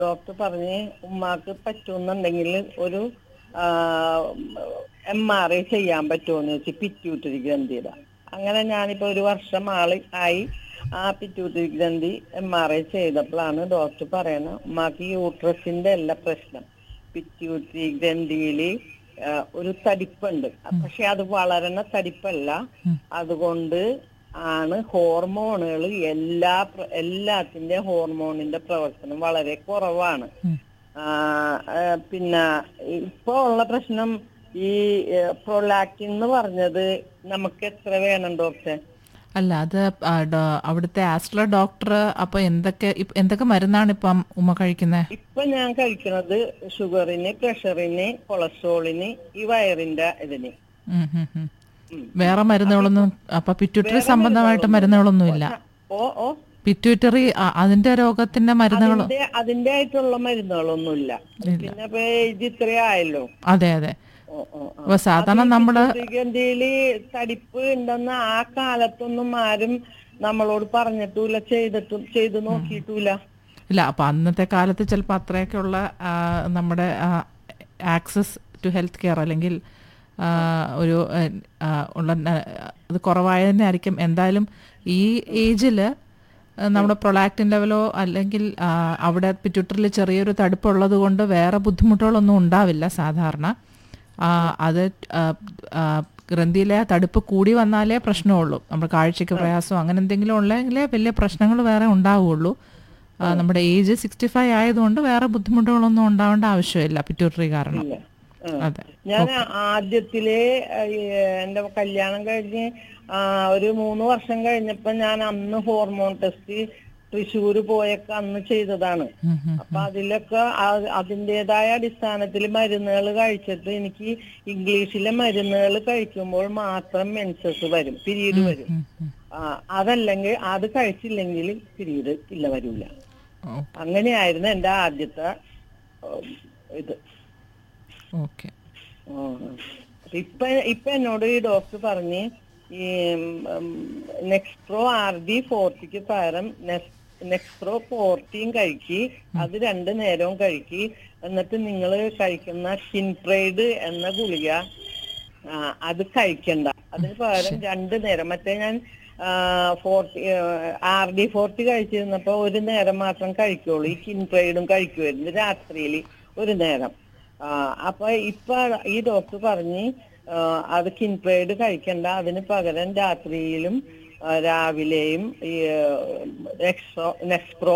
Doctor പറഞ്ഞ് ഉമ്മാക്ക് പറ്റുമെന്നുണ്ടെങ്കിൽ ഒരു എം ആർ ഐ ചെയ്യാൻ പറ്റുമെന്ന് വെച്ച് പിറ്റ്യൂട്ടറി ഗ്രന്ഥിയുടെ അങ്ങനെ ഞാനിപ്പോ ഒരു വർഷം ആള് ആയി ആ പിറ്റ്യൂട്ടറി ഗ്രന്ഥി എം ആർ ഐ ചെയ്തപ്പോഴാണ് ഡോക്ടർ പറയുന്നത് ഉമ്മാക്ക് യൂട്രസിന്റെ എല്ലാ പ്രശ്നം പിറ്റ്യൂട്ടറി ഗ്രന്ഥിയില് ആ, ഒരു തടിപ്പുണ്ട് പക്ഷെ അത് വളരണ തടിപ്പല്ല അതുകൊണ്ട് ആണ് ഹോർമോണുകൾ എല്ലാ പ്ര- എല്ലാത്തിന്റെ ഹോർമോണിന്റെ പ്രവർത്തനം വളരെ കുറവാണ് ആ, ആ, പിന്നെ ഇപ്പൊ ഉള്ള പ്രശ്നം ഈ പ്രൊലാക്റ്റിൻ എന്ന് പറഞ്ഞത് നമുക്ക് എത്ര വേണം ഡോക്ടർ അല്ല അത് ആ, ഡോ- അവിടുത്തെ ആസ്ട്രോ ഡോക്ടർ അപ്പൊ എന്തൊക്കെ ഇപ്പ- എന്തൊക്കെ മരുന്നാണ് ഇപ്പം ഉമ്മ കഴിക്കുന്നത് ഇപ്പൊ ഞാൻ കഴിക്കുന്നത് ഷുഗറിന് പ്രഷറിന് കൊളസ്ട്രോളിന് ഈ വയറിന്റെ ഇതിന് വേറെ മരുന്നുകളൊന്നും അപ്പൊ പിറ്റ്യൂട്ടറി സംബന്ധമായിട്ട് മരുന്നുകളൊന്നും ഇല്ല ഓ ഓ പിറ്റ്യൂട്ടറി അ- അതിന്റെ രോഗത്തിന്റെ മരുന്നുകൾ അതിന്റെ അതിന്റെ ആയിട്ടുള്ള മരുന്നുകളൊന്നുമില്ല പിന്നെ ഇപ്പൊ ഇത് ഇത്രയായല്ലോ അതെ അതെ ഓ, ഓ, ആ. അപ്പൊ സാധാരണ നമ്മള് ഗന്ധിയില് തടിപ്പ് ഉണ്ടെന്ന് ആ കാലത്തൊന്നും ആരും നമ്മളോട് പറഞ്ഞിട്ടില്ല ചെയ്തിട്ടും ചെയ്തു നോക്കിയിട്ടില്ല ഇല്ല അപ്പൊ അന്നത്തെ കാലത്ത് ചിലപ്പോൾ അത്രയൊക്കെയുള്ള ആ, നമ്മുടെ ആക്സസ് ടു ഹെൽത്ത് കെയർ അല്ലെങ്കിൽ ആ, ഒരു ആ, ആ, ഉള്ള ആ, അത് കുറവായതന്നെ ആയിരിക്കും എന്തായാലും ഈ ഏജിൽ നമ്മുടെ പ്രൊലാക്റ്റിൻ ലെവലോ അല്ലെങ്കിൽ ആ, അവിടെ പിറ്റ്യൂട്ടറിൽ ചെറിയൊരു തടുപ്പുള്ളത് കൊണ്ട് വേറെ ബുദ്ധിമുട്ടുകളൊന്നും ഉണ്ടാവില്ല സാധാരണ ആ, അത് ആ, ആ, ഗ്രന്ഥിയിലെ ആ തടുപ്പ് കൂടി വന്നാലേ പ്രശ്നമുള്ളൂ നമ്മൾ കാഴ്ചയ്ക്ക് പ്രയാസമോ അങ്ങനെ എന്തെങ്കിലും ഉള്ളെങ്കിലേ വലിയ പ്രശ്നങ്ങൾ വേറെ ഉണ്ടാവുള്ളൂ ആ, നമ്മുടെ ഏജ് സിക്സ്റ്റി ഫൈവ് ആയതുകൊണ്ട് വേറെ ബുദ്ധിമുട്ടുകളൊന്നും ഉണ്ടാവേണ്ട ആവശ്യമില്ല പിറ്റ്യൂട്ടറി കാരണം ഇല്ല. ആ. അതെ ഞാൻ ആദ്യത്തിലെ എന്റെ കല്യാണം കഴിഞ്ഞ് ആ, ഒരു മൂന്ന് വർഷം കഴിഞ്ഞപ്പോ ഞാൻ അന്ന് ഹോർമോൺ ടെസ്റ്റ് തൃശ്ശൂര് പോയൊക്കെ അന്ന് ചെയ്തതാണ് ഉം, ഉം. അപ്പൊ അതിലൊക്കെ ആ- അതിന്റേതായ അടിസ്ഥാനത്തിൽ മരുന്നുകൾ കഴിച്ചിട്ട് എനിക്ക് ഇംഗ്ലീഷിലെ മരുന്നുകൾ കഴിക്കുമ്പോൾ മാത്രം മെൻസസ് വരും പിരീഡ് വരും ഉം, ഉം. ആ, അതല്ലെങ്കിൽ അത് കഴിച്ചില്ലെങ്കിൽ പിരീഡ് ഇല്ല വരൂല ഓ, അങ്ങനെയായിരുന്നു എന്റെ ആദ്യത്തെ ഉം, ഇത് ഓക്കെ ഉം. ഇപ്പൊ ഇപ്പൊ എന്നോട് ഈ ഡോക്ടർ പറഞ്ഞ് ഈ നെക്സ്പ്രോ ആർ ഡി ഫോർട്ടിക്ക് പകരം നെക്സ്പ്രോ ഫോർട്ടിയും കഴിക്കി അത് രണ്ടു നേരവും കഴിക്കി എന്നിട്ട് നിങ്ങൾ കഴിക്കുന്ന കിൻപ്രൈഡ് എന്ന ഗുളിക ആ, അത് കഴിക്കണ്ട അതിന് പകരം രണ്ടു നേരം മറ്റേ ഞാൻ ഫോർട്ടി ആർ ഡി ഫോർട്ടി കഴിച്ചിരുന്നപ്പോ ഒരു നേരം മാത്രം കഴിക്കുള്ളൂ ഈ കിൻപ്രൈഡും കഴിക്കുമായിരുന്നു രാത്രിയിൽ ഒരു നേരം ആ, അപ്പൊ ഇപ്പൊ ഈ ഡോക്ടർ പറഞ്ഞ് ആ, അത് കിൻപ്രൈഡ് കഴിക്കണ്ട അതിന് പകരം രാത്രിയിലും ആ, രാവിലെയും ഈ നെക്സ്പ്രോ നെക്സ്പ്രോ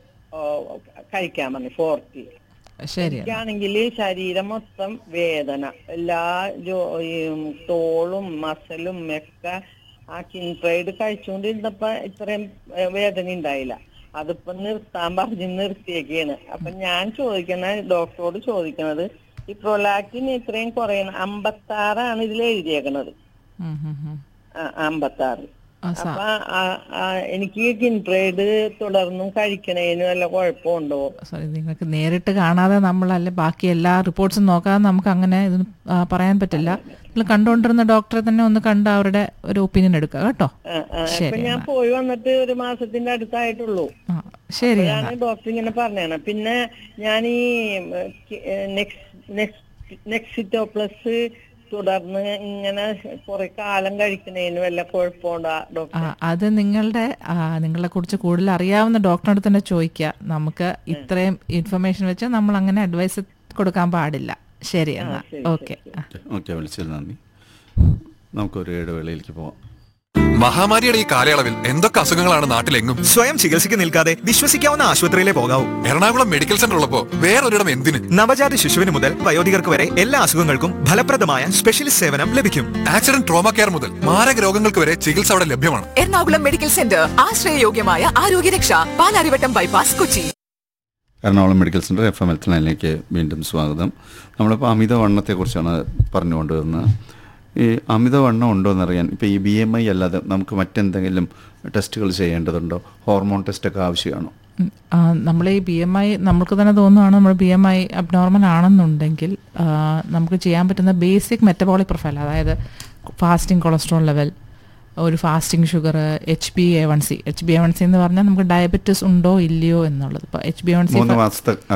കഴിക്കാൻ പറഞ്ഞു ഫോർട്ടി ശരി എനിക്കാണെങ്കിൽ ശരീരം മൊത്തം വേദന എല്ലാ ജോ ഈ തോളും മസലും ഒക്കെ ആ കിൻഫ്രൈഡ് കഴിച്ചുകൊണ്ടിരുന്നപ്പോ ഇത്രയും ഏ, വേദന ഉണ്ടായില്ല അതിപ്പോ നിർത്താൻ പറഞ്ഞ് നിർത്തിയൊക്കെയാണ് അപ്പൊ ഞാൻ ചോദിക്കുന്ന ഡോക്ടറോട് ചോദിക്കുന്നത് ഈ പ്രൊലാക്റ്റിൻ ഇത്രയും കുറയണം അമ്പത്തി ആറാണ് ഇതിൽ എഴുതിയേക്കണത് ഉം, ഉം, ഉം. അമ്പത്തി ആറ് ആ, സാ- അപ്പൊ ആ- ആ എനിക്ക് കിൻഫ്രൈഡ് തുടർന്നും കഴിക്കണേന് വല്ല കുഴപ്പമുണ്ടോ സോറി നിങ്ങൾക്ക് നേരിട്ട് കാണാതെ നമ്മളല്ല ബാക്കി എല്ലാ റിപ്പോർട്ട്സും നോക്കാതെ നമുക്ക് അങ്ങനെ ഇത് പറയാൻ പറ്റില്ല നിങ്ങൾ കണ്ടുകൊണ്ടിരുന്ന ഡോക്ടറെ തന്നെ ഒന്ന് കണ്ട് അവരുടെ ഒരു ഒപ്പീനിയൻ എടുക്കുക കേട്ടോ ആ, ആ, ഇപ്പൊ ശരി ഞാൻ പോയി വന്നിട്ട് ഒരു മാസത്തിന്റെ അടുത്തായിട്ടുള്ളൂ ആ ശരി ഞാൻ ഡോക്ടർ ഇങ്ങനെ പറഞ്ഞാണ് പിന്നെ ഞാൻ ഈ നെക്സിറ്റോ പ്ലസ് തുടർന്ന് ഇങ്ങനെ കുറെ കാലം കഴിക്കുന്നതിന് വല്ല കുഴപ്പമുണ്ടോ ഡോക്ടർ ആ, അത് നിങ്ങളുടെ ആ, നിങ്ങളെ കുറിച്ച് കൂടുതൽ അറിയാവുന്ന ഡോക്ടറിനോട് തന്നെ ചോദിക്കുക നമുക്ക് ഇത്രയും ഇൻഫർമേഷൻ വെച്ച് നമ്മൾ അങ്ങനെ അഡ്വൈസ് കൊടുക്കാൻ പാടില്ല ശരി എന്നാ ഓക്കെ ഓക്കെ വിളിച്ചതിൽ നന്ദി നമുക്കൊരു ഇടവേളയിലേക്ക് പോവാം മഹാമാരിയുടെ ഈ കാലയളവിൽ എന്തൊക്കെ അസുഖങ്ങളാണ് നാട്ടിലെങ്ങും സ്വയം ചികിത്സയ്ക്ക് നിൽക്കാതെ വിശ്വസിക്കാവുന്ന ആശുപത്രിയിലെ പോകാവൂ എറണാകുളം മെഡിക്കൽ സെന്റർ ഉള്ളപ്പോ വേറൊരിടം എന്തിന് നവജാത ശിശുവിന് മുതൽ വയോധികർക്ക് വരെ എല്ലാ അസുഖങ്ങൾക്കും ഫലപ്രദമായ സ്പെഷ്യലിസ്റ്റ് സേവനം ലഭിക്കും ആക്സിഡന്റ് ട്രോമ കെയർ മുതൽ മാരക രോഗങ്ങൾക്ക് വരെ ചികിത്സ അവിടെ ലഭ്യമാണ് എറണാകുളം മെഡിക്കൽ സെന്റർ ആശ്രയയോഗ്യമായ ആരോഗ്യരക്ഷ Palarivattom bypass Kochi Ernakulam medical centre F M health ലൈനിലേക്ക് വീണ്ടും സ്വാഗതം നമ്മളിപ്പോൾ അമിതവണ്ണത്തെക്കുറിച്ചാണ് പറഞ്ഞുകൊണ്ടുവരുന്നത് ഈ അമിതവണ്ണം ഉണ്ടോ എന്നറിയാൻ ഇപ്പോൾ ഈ ബി എം ഐ അല്ലാതെ നമുക്ക് മറ്റെന്തെങ്കിലും ടെസ്റ്റുകൾ ചെയ്യേണ്ടതുണ്ടോ ഹോർമോൺ ടെസ്റ്റൊക്കെ ആവശ്യമാണോ നമ്മൾ ഈ ബി എം ഐ നമുക്ക് തന്നെ തോന്നുകയാണ് നമ്മൾ ബി എം ഐ അബ്നോർമൽ ആണെന്നുണ്ടെങ്കിൽ ആ, നമുക്ക് ചെയ്യാൻ പറ്റുന്ന ബേസിക് മെറ്റബോളിക് പ്രൊഫൈൽ അതായത് ഫാസ്റ്റിംഗ് കൊളസ്ട്രോൾ ലെവൽ ഒരു fasting sugar H B A one C H B A one C എന്ന് പറഞ്ഞാൽ നമുക്ക് ഡയബറ്റിസ് ഉണ്ടോ ഇല്ലയോ എന്നുള്ളത് ഇപ്പോൾ H B A one C മൂന്ന് മാസത്തെ